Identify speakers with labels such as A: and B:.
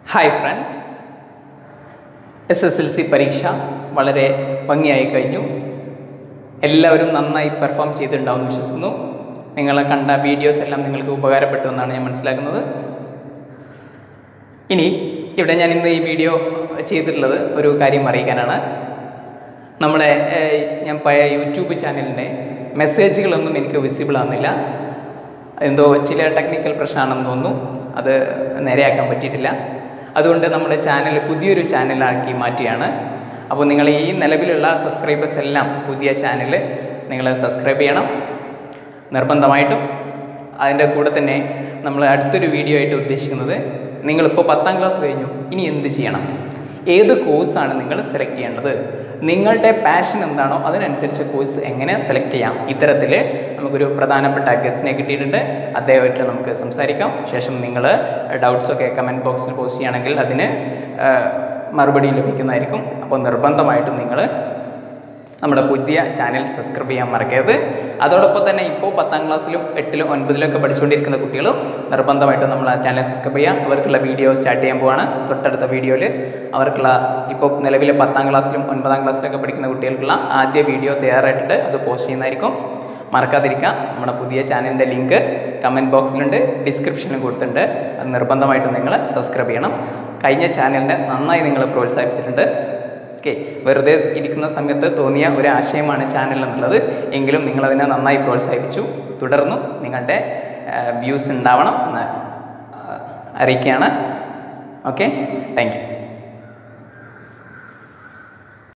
A: hi friends S S L C പരീക്ഷ വളരെ ഭംഗിയായി കഴിഞ്ഞു എല്ലാവരും നന്നായി പെർഫോം ചെയ്തിട്ടുണ്ടാവും എന്ന് വിശ്വസിക്കുന്നു നിങ്ങളെ കണ്ട വീഡിയോസ് എല്ലാം നിങ്ങൾക്ക് ഉപകാരപ്പെട്ടു എന്നാണ് ഞാൻ മനസ്സിലാക്കുന്നത് ഇനി ഇവിടെ ഞാൻ ഇന്ന് ഈ വീഡിയോ ചെയ്തിട്ടുള്ളത് ഒരു കാര്യം അറിയിക്കാനാണ് നമ്മുടെ ഏഹ്, ഞാൻ പഴയ യൂട്യൂബ് ചാനലിൻ്റെ മെസ്സേജുകളൊന്നും എനിക്ക് വിസിബിൾ ആകുന്നില്ല എന്തോ ചില ടെക്നിക്കൽ പ്രശ്നമാണെന്ന് തോന്നുന്നു അത് നേരെയാക്കാൻ പറ്റിയിട്ടില്ല അതുകൊണ്ട് നമ്മുടെ ചാനൽ പുതിയൊരു ചാനലാക്കി മാറ്റിയാണ് അപ്പോൾ നിങ്ങൾ ഈ നിലവിലുള്ള സബ്സ്ക്രൈബേഴ്സ് എല്ലാം പുതിയ ചാനൽ നിങ്ങൾ സബ്സ്ക്രൈബ് ചെയ്യണം നിർബന്ധമായിട്ടും അതിൻ്റെ കൂടെ തന്നെ നമ്മൾ അടുത്തൊരു വീഡിയോ ആയിട്ട് ഉദ്ദേശിക്കുന്നത് നിങ്ങളിപ്പോൾ പത്താം ക്ലാസ് കഴിഞ്ഞു ഇനി എന്ത് ചെയ്യണം ഏത് കോഴ്സാണ് നിങ്ങൾ സെലക്ട് ചെയ്യേണ്ടത് നിങ്ങളുടെ പാഷൻ എന്താണോ അതിനനുസരിച്ച് കോഴ്സ് എങ്ങനെ സെലക്ട് ചെയ്യാം ഇത്തരത്തിൽ നമുക്കൊരു പ്രധാനപ്പെട്ട ഗസ്റ്റിനെ കിട്ടിയിട്ടുണ്ട് അദ്ദേഹമായിട്ട് നമുക്ക് സംസാരിക്കാം ശേഷം നിങ്ങൾ ഡൗട്ട്സൊക്കെ കമൻറ്റ് ബോക്സിൽ പോസ്റ്റ് ചെയ്യുകയാണെങ്കിൽ അതിന് ആ, മറുപടി ലഭിക്കുന്നതായിരിക്കും അപ്പോൾ നിർബന്ധമായിട്ടും നിങ്ങൾ നമ്മുടെ പുതിയ ചാനൽ സബ്സ്ക്രൈബ് ചെയ്യാൻ മറക്കരുത് അതോടൊപ്പം തന്നെ ഇപ്പോൾ പത്താം ക്ലാസ്സിലും എട്ടിലും ഒൻപതിലും ഒക്കെ പഠിച്ചുകൊണ്ടിരിക്കുന്ന കുട്ടികളും നിർബന്ധമായിട്ടും നമ്മൾ ആ ചാനൽ സബ്സ്ക്രൈബ് ചെയ്യാം അവർക്കുള്ള വീഡിയോ സ്റ്റാർട്ട് ചെയ്യാൻ പോവാണ് തൊട്ടടുത്ത വീഡിയോയിൽ അവർക്കുള്ള ഇപ്പോൾ നിലവിലെ പത്താം ക്ലാസ്സിലും ഒൻപതാം ക്ലാസ്സിലൊക്കെ പഠിക്കുന്ന കുട്ടികൾക്കുള്ള ആദ്യ വീഡിയോ തയ്യാറായിട്ടുണ്ട് അത് പോസ്റ്റ് ചെയ്യുന്നതായിരിക്കും മറക്കാതിരിക്കുക നമ്മുടെ പുതിയ ചാനലിൻ്റെ ലിങ്ക് കമൻറ്റ് ബോക്സിലുണ്ട് ഡിസ്ക്രിപ്ഷനിലും കൊടുത്തിട്ടുണ്ട് അത് നിർബന്ധമായിട്ടും നിങ്ങൾ സബ്സ്ക്രൈബ് ചെയ്യണം കഴിഞ്ഞ ചാനലിനെ നന്നായി നിങ്ങൾ പ്രോത്സാഹിപ്പിച്ചിട്ടുണ്ട് ഓക്കെ വെറുതെ ഇരിക്കുന്ന സമയത്ത് തോന്നിയ ഒരു ആശയമാണ് ചാനൽ എന്നുള്ളത് എങ്കിലും നിങ്ങളതിനെ നന്നായി പ്രോത്സാഹിപ്പിച്ചു തുടർന്നും നിങ്ങളുടെ വ്യൂസ് ഉണ്ടാവണം എന്ന് ആ, അറിയിക്കുകയാണ് ഓക്കെ താങ്ക് യു